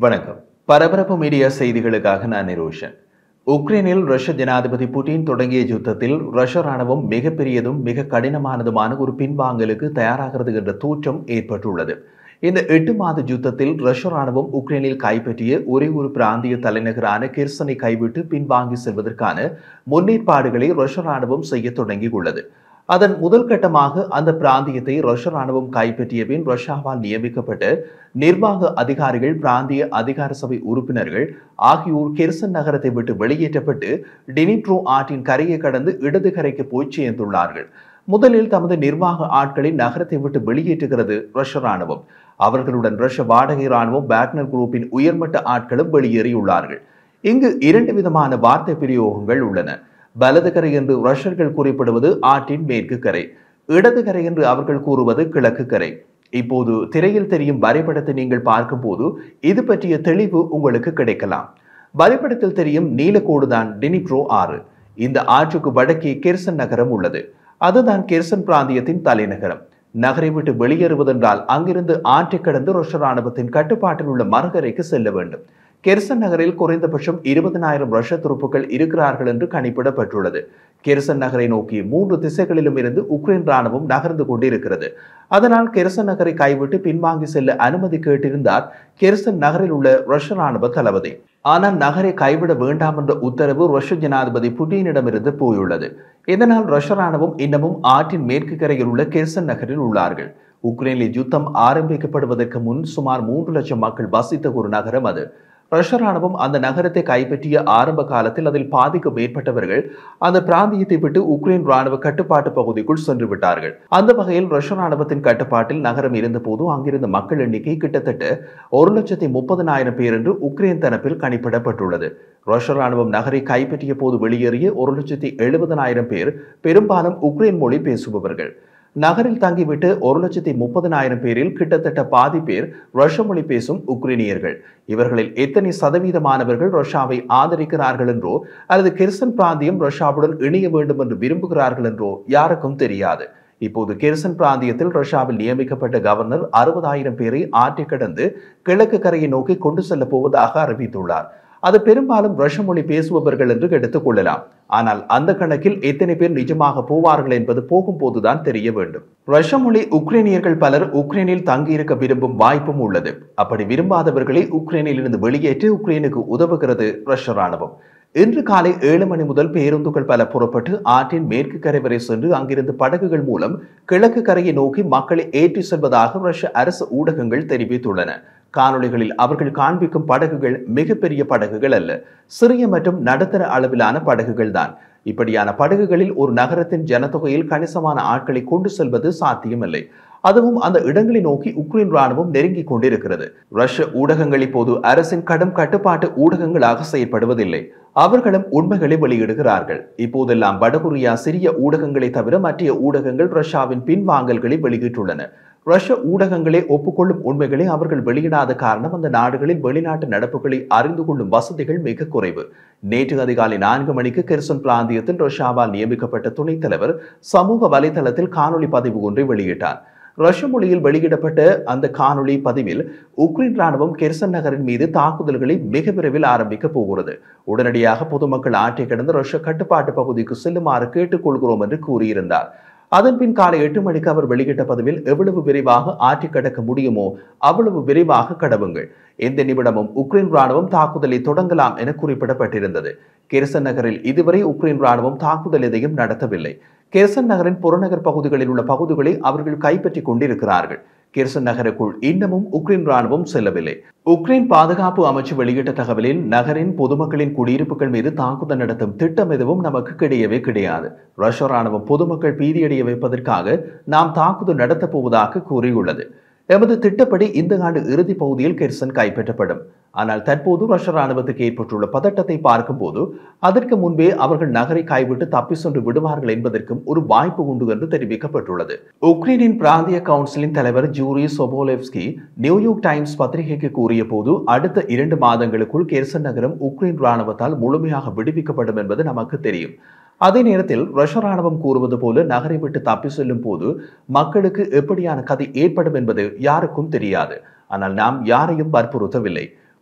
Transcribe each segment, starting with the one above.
வணக்கம் பரபரப்பு மீடியா செய்திகளுக்காக நான் நிரோஷன் உக்ரைனில் ரஷ்ய ஜனாதிபதி புட்டின் தொடங்கிய யுத்தத்தில் ரஷ்ய ராணுவம் மிகப்பெரியதும் மிக கடினமானதுமான ஒரு பின்வாங்கலுக்கு தயாராகிறது என்ற தோற்றம் ஏற்பட்டுள்ளது இந்த எட்டு மாத யுத்தத்தில் ரஷ்ய ராணுவம் உக்ரைனில் கைப்பற்றிய ஒரே ஒரு பிராந்திய தலைநகரான கிர்சனை கைவிட்டு பின்வாங்கி செல்வதற்கான முன்னேற்பாடுகளை ரஷ்ய ராணுவம் செய்ய தொடங்கியுள்ளது அதன் முதல் கட்டமாக அந்த பிராந்தியத்தை ரஷ்ய ராணுவம் கைப்பற்றிய பின் ரஷ்யாவால் நியமிக்கப்பட்ட நிர்வாக அதிகாரிகள் பிராந்திய அதிகார சபை உறுப்பினர்கள் ஆகியோர் கெர்சன் நகரத்தை விட்டு வெளியேற்றப்பட்டு டினிட்ரோ ஆற்றின் கரையை கடந்து இடது கரைக்கு போய் சேர்ந்துள்ளார்கள் முதலில் தமது நிர்வாக ஆட்களை நகரத்தை விட்டு வெளியேற்றுகிறது ரஷ்ய ராணுவம் அவர்களுடன் ரஷ்ய வாடகை ராணுவம் பேக்னர் குரூப்பின் உயர்மட்ட ஆட்களும் வெளியேறியுள்ளார்கள் இங்கு இரண்டு விதமான வார்த்தை பிரயோகங்கள் உள்ளன வலது கரை என்று ரஷ்யர்கள் குறிப்பிடுவது ஆற்றின் மேற்கு கரை இடது கரை என்று அவர்கள் கூறுவது கிழக்கு கரை இப்போது திரையில் தெரியும் வரைபடத்தை நீங்கள் பார்க்கும்போது இது பற்றிய தெளிவு உங்களுக்கு கிடைக்கலாம் வரைபடத்தில் தெரியும் நீலக்கோடுதான் டினிட்ரோ ஆறு இந்த ஆற்றுக்கு வடக்கே கெர்சன் நகரம் உள்ளது அதுதான் கெர்சன் பிராந்தியத்தின் தலைநகரம் நகரை விட்டு வெளியேறுவதென்றால் அங்கிருந்து ஆற்றை கடந்து ரஷ்ய ராணுவத்தின் கட்டுப்பாட்டில் உள்ள மறுகரைக்கு செல்ல வேண்டும் கெர்சன் நகரில் குறைந்தபட்சம் இருபதனாயிரம் ரஷ்ய துருப்புக்கள் இருக்கிறார்கள் என்று கணிப்பிடப்பட்டுள்ளது கெர்சன் நகரை நோக்கி மூன்று திசைகளிலும் இருந்து உக்ரைன் ராணுவம் நகர்ந்து கொண்டிருக்கிறது அதனால் கெர்சன் நகரை கைவிட்டு பின்வாங்கி செல்ல அனுமதி கேட்டிருந்தார் கெர்சன் நகரில் உள்ள ரஷ்ய ராணுவ தளபதி ஆனால் நகரை கைவிட வேண்டாம் என்ற உத்தரவு ரஷ்ய ஜனாதிபதி புட்டினிடமிருந்து போயுள்ளது இதனால் ரஷ்ய ராணுவம் இன்னமும் ஆற்றின் மேற்கு கரையில் உள்ள கெர்சன் நகரில் உள்ளார்கள் உக்ரைனில் யுத்தம் ஆரம்பிக்கப்படுவதற்கு முன் சுமார் மூன்று லட்சம் மக்கள் வசித்த ஒரு நகரம் அது ரஷ்ய ராணுவம் அந்த நகரத்தை கைப்பற்றிய ஆரம்ப காலத்தில் அதில் பாதிக்கும் மேற்பட்டவர்கள் அந்த பிராந்தியத்தை விட்டு உக்ரைன் ராணுவ கட்டுப்பாட்டு பகுதிக்குள் சென்று விட்டார்கள் அந்த வகையில் ரஷ்ய ராணுவத்தின் கட்டுப்பாட்டில் நகரம் இருந்தபோது அங்கிருந்த மக்கள் எண்ணிக்கை கிட்டத்தட்ட ஒரு லட்சத்தி முப்பதனாயிரம் பேர் என்று உக்ரைன் தரப்பில் கணிப்பிடப்பட்டுள்ளது ரஷ்ய ராணுவம் நகரை கைப்பற்றிய போது வெளியேறிய ஒரு லட்சத்தி எழுபதனாயிரம் பேர் பெரும்பாலும் உக்ரைன் மொழி பேசுபவர்கள் நகரில் தங்கிவிட்டு ஒரு லட்சத்தி முப்பதனாயிரம் பேரில் கிட்டத்தட்ட பாதி பேர் ரஷ்ய மொழி பேசும் உக்ரைனியர்கள் இவர்களில் எத்தனை சதவீதமானவர்கள் ரஷ்யாவை ஆதரிக்கிறார்கள் என்றோ அல்லது கெர்சன் பிராந்தியம் ரஷ்யாவுடன் இணைய வேண்டும் என்று விரும்புகிறார்கள் என்றோ யாருக்கும் தெரியாது இப்போது கெர்சன் பிராந்தியத்தில் ரஷ்யாவில் நியமிக்கப்பட்ட கவர்னர் அறுபதாயிரம் பேரை ஆற்றி கடந்து கிழக்கு கரையை நோக்கி கொண்டு செல்ல போவதாக அறிவித்துள்ளார் அது பெரும்பாலும் ரஷ்ய மொழி பேசுபவர்கள் என்று எடுத்துக் கொள்ளலாம் ஆனால் அந்த கணக்கில் எத்தனை பேர் நிஜமாக போவார்கள் என்பது போகும்போதுதான் தெரிய வேண்டும் ரஷ்ய மொழி உக்ரைனியர்கள் பலர் உக்ரைனில் தங்கியிருக்க விரும்பும் வாய்ப்பும் உள்ளது அப்படி விரும்பாதவர்களை உக்ரைனில் இருந்து வெளியேற்றி உக்ரைனுக்கு உதவுகிறது ரஷ்ய ராணுவம் இன்று காலை ஏழு மணி முதல் பேருந்துகள் பல புறப்பட்டு ஆற்றின் மேற்கு கரை வரை சென்று அங்கிருந்து படகுகள் மூலம் கிழக்கு கரையை நோக்கி மக்களை ஏற்றி செல்வதாக ரஷ்ய அரசு ஊடகங்கள் தெரிவித்துள்ளன காணொளிகளில் அவர்கள் காண்பிக்கும் படகுகள் மிகப்பெரிய படகுகள் அல்ல சிறிய மற்றும் நடுத்தர அளவிலான படகுகள் தான் இப்படியான படகுகளில் ஒரு நகரத்தின் ஜனத்தொகையில் கணிசமான ஆட்களை கொண்டு செல்வது சாத்தியமில்லை அதுவும் அந்த இடங்களை நோக்கி உக்ரைன் ராணுவம் நெருங்கிக் கொண்டிருக்கிறது ரஷ்ய ஊடகங்கள் இப்போது அரசின் கடும் கட்டுப்பாட்டு ஊடகங்களாக செயல்படுவதில்லை அவர்களும் உண்மைகளை வெளியிடுகிறார்கள் இப்போதெல்லாம் வடகொரியா சிறிய ஊடகங்களை தவிர மற்ற ஊடகங்கள் ரஷ்யாவின் பின்வாங்கல்களை வெளியிட்டுள்ளன ரஷ்ய ஊடகங்களே ஒப்புக்கொள்ளும் உண்மைகளை அவர்கள் வெளியிடாத காரணம் அந்த நாடுகளில் வெளிநாட்டு நடப்புகளை அறிந்து கொள்ளும் வசதிகள் மிக குறைவு நேற்று அதிகாலை நான்கு மணிக்கு கெர்சன் பிராந்தியத்தில் ரஷ்யாவால் நியமிக்கப்பட்ட துணைத் தலைவர் சமூக வலைதளத்தில் காணொலி பதிவு ஒன்றை வெளியிட்டார் ரஷ்ய மொழியில் வெளியிடப்பட்ட அந்த காணொளி பதிவில் உக்ரைன் ராணுவம் கெர்சன் நகரின் மீது தாக்குதல்களை மிக விரைவில் ஆரம்பிக்க போகிறது உடனடியாக பொதுமக்கள் ஆற்றை கடந்து ரஷ்ய கட்டுப்பாட்டு பகுதிக்கு செல்லுமாறு கேட்டுக்கொள்கிறோம் என்று கூறியிருந்தார் அதன் பின் காலை எட்டு மணிக்கு அவர் வெளியிட்ட பதிவில் எவ்வளவு விரைவாக ஆற்றி கடக்க முடியுமோ அவ்வளவு விரைவாக கடவுங்கள் எந்த நிமிடமும் உக்ரைன் ராணுவம் தாக்குதலை தொடங்கலாம் என குறிப்பிடப்பட்டிருந்தது கெர்சன் நகரில் இதுவரை உக்ரைன் ராணுவம் தாக்குதல் எதையும் நடத்தவில்லை கெர்சன் நகரின் புறநகர் பகுதிகளில் உள்ள பகுதிகளை அவர்கள் கைப்பற்றி கொண்டிருக்கிறார்கள் கெர்சன் நகருக்குள் இன்னமும் உக்ரைன் ராணுவம் செல்லவில்லை உக்ரைன் பாதுகாப்பு அமைச்சு வெளியிட்ட தகவலில் நகரின் பொதுமக்களின் குடியிருப்புகள் மீது தாக்குதல் நடத்தும் திட்டம் எதுவும் நமக்கு கிடையவே கிடையாது ரஷ்ய ராணுவம் பொதுமக்கள் பீதியடைய வைப்பதற்காக நாம் தாக்குதல் நடத்தப் போவதாக கூறியுள்ளது எமது திட்டப்படி இந்த ஆண்டு இறுதி பகுதியில் கெர்சன் கைப்பற்றப்படும் ஆனால் தற்போது ரஷ்ய ராணுவத்துக்கு ஏற்பட்டுள்ள பதட்டத்தை பார்க்கும்போது அதற்கு முன்பே அவர்கள் நகரை கைவிட்டு தப்பி சென்று விடுவார்கள் என்பதற்கும் ஒரு வாய்ப்பு உண்டு என்று தெரிவிக்கப்பட்டுள்ளது உக்ரைனின் பிராந்திய கவுன்சிலின் தலைவர் ஜூரி சொபோலெவ்ஸ்கி நியூயார்க் டைம்ஸ் பத்திரிகைக்கு கூறிய போது அடுத்த இரண்டு மாதங்களுக்குள் கெர்சன் நகரம் உக்ரைன் ராணுவத்தால் முழுமையாக விடுவிக்கப்படும் என்பது நமக்கு தெரியும் அதே நேரத்தில் ரஷ்ய ராணுவம் கூறுவது போல நகரை விட்டு தப்பி செல்லும் போது மக்களுக்கு எப்படியான கதை ஏற்படும் என்பது யாருக்கும் தெரியாது ஆனால் நாம் யாரையும் வற்புறுத்தவில்லை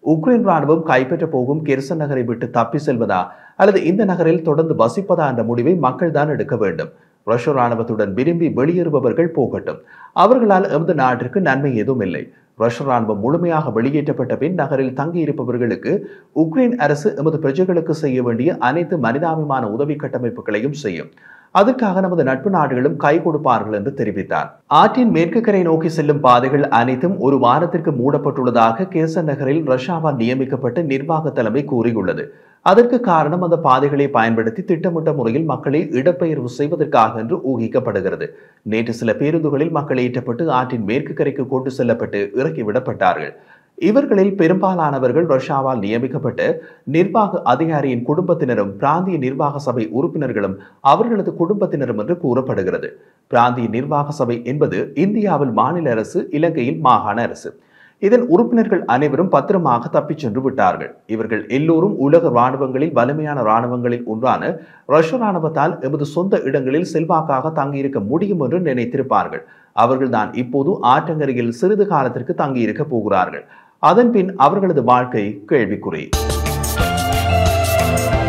உக்ரைன் ராணுவம் கைப்பற்ற போகும் கெர்சன் நகரை விட்டு தப்பி செல்வதா அல்லது இந்த நகரில் தொடர்ந்து வசிப்பதா என்ற முடிவை மக்கள் தான் எடுக்க வேண்டும் ரஷ்ய ராணுவத்துடன் விரும்பி வெளியேறுபவர்கள் போகட்டும் அவர்களால் எமது நாட்டிற்கு நன்மை எதுவும் இல்லை ரஷ்ய ராணுவம் முழுமையாக வெளியேற்றப்பட்ட பின் நகரில் தங்கியிருப்பவர்களுக்கு உக்ரைன் அரசு எமது பிரஜைகளுக்கு செய்ய வேண்டிய அனைத்து மனிதாபிமான உதவி கட்டமைப்புகளையும் செய்யும் அதற்காக நமது நட்பு நாடுகளும் கை கொடுப்பார்கள் என்று தெரிவித்தார் ஆற்றின் மேற்கு கரை நோக்கி செல்லும் பாதைகள் அனைத்தும் ஒரு வாரத்திற்கு மூடப்பட்டுள்ளதாக கேசன் நகரில் ரஷ்யாவால் நியமிக்கப்பட்ட நிர்வாக தலைமை கூறியுள்ளது அதற்கு காரணம் அந்த பாதைகளை பயன்படுத்தி திட்டமிட்ட முறையில் மக்களை இடப்பெயர்வு செய்வதற்காக என்று ஊகிக்கப்படுகிறது நேற்று சில பேருந்துகளில் மக்கள் ஏற்றப்பட்டு ஆற்றின் மேற்கு கரைக்கு கொண்டு செல்லப்பட்டு இறக்கிவிடப்பட்டார்கள் இவர்களில் பெரும்பாலானவர்கள் ரஷ்யாவால் நியமிக்கப்பட்ட நிர்வாக அதிகாரியின் குடும்பத்தினரும் பிராந்திய நிர்வாக சபை உறுப்பினர்களும் அவர்களது குடும்பத்தினரும் என்று கூறப்படுகிறது பிராந்திய நிர்வாக சபை என்பது இந்தியாவில் மாநில அரசு இலங்கையில் மாகாண அரசு இதன் உறுப்பினர்கள் அனைவரும் பத்திரமாக தப்பிச் சென்று விட்டார்கள் இவர்கள் எல்லோரும் உலக இராணுவங்களில் வலிமையான இராணுவங்களில் ஒன்றான ரஷ்ய இராணுவத்தால் எமது சொந்த இடங்களில் செல்வாக்காக தங்கியிருக்க முடியும் என்று நினைத்திருப்பார்கள் அவர்கள்தான் இப்போது ஆற்றங்கரையில் சிறிது காலத்திற்கு தங்கியிருக்க போகிறார்கள் அதன் பின் அவர்களது வாழ்க்கை கேள்விக்குறி